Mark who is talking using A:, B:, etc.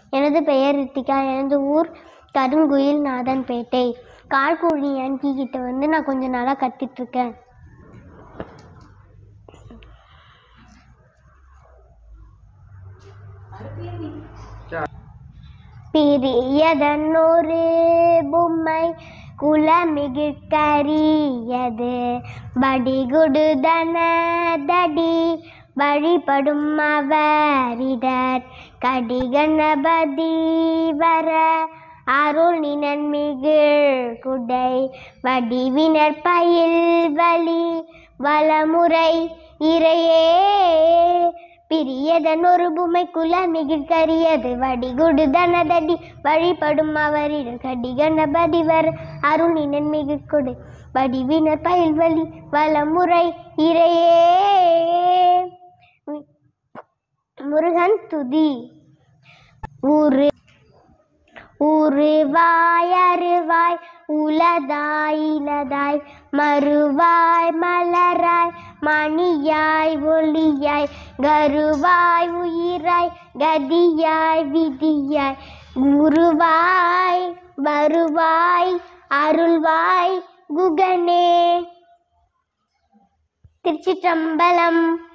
A: எனது பெயர் ரித்திகா எனது ஊர் கருங்குயில் நாதன்பேட்டை கால்குழி ஆன்டி கிட்ட வந்து நான் கொஞ்ச நாளாக கத்திட்ருக்கேன் பிரியதன்னொரு பொம்மை குலமிகிழ்கரியது படிகுடுதன தடி வழிபடும் அவரிடர் கடிகணபதி வர அருள் நினன்மிகிழ் குடை வடிவினர் பயில் வழி வளமுறை இறையே பிரியதன் ஒரு பொம்மை குலமிகிழ் கரியது வடிகுடு தனதடி வழிபடும் அவரிடம் கடி கணபதி வர் அருணினன் மிகு கொடு வடிவினர் பயில் வழி வளமுறை இறையே முருகன் துதி ஊரு உருவாய் அருவாய் உலதாய் இலதாய் மறுவாய் மலராய் மணியாய் ஒளியாய் கருவாய் உயிராய் கதியாய் விதியாய் குருவாய் வருவாய் அருள்வாய் குகனே திருச்சிற்றம்பலம்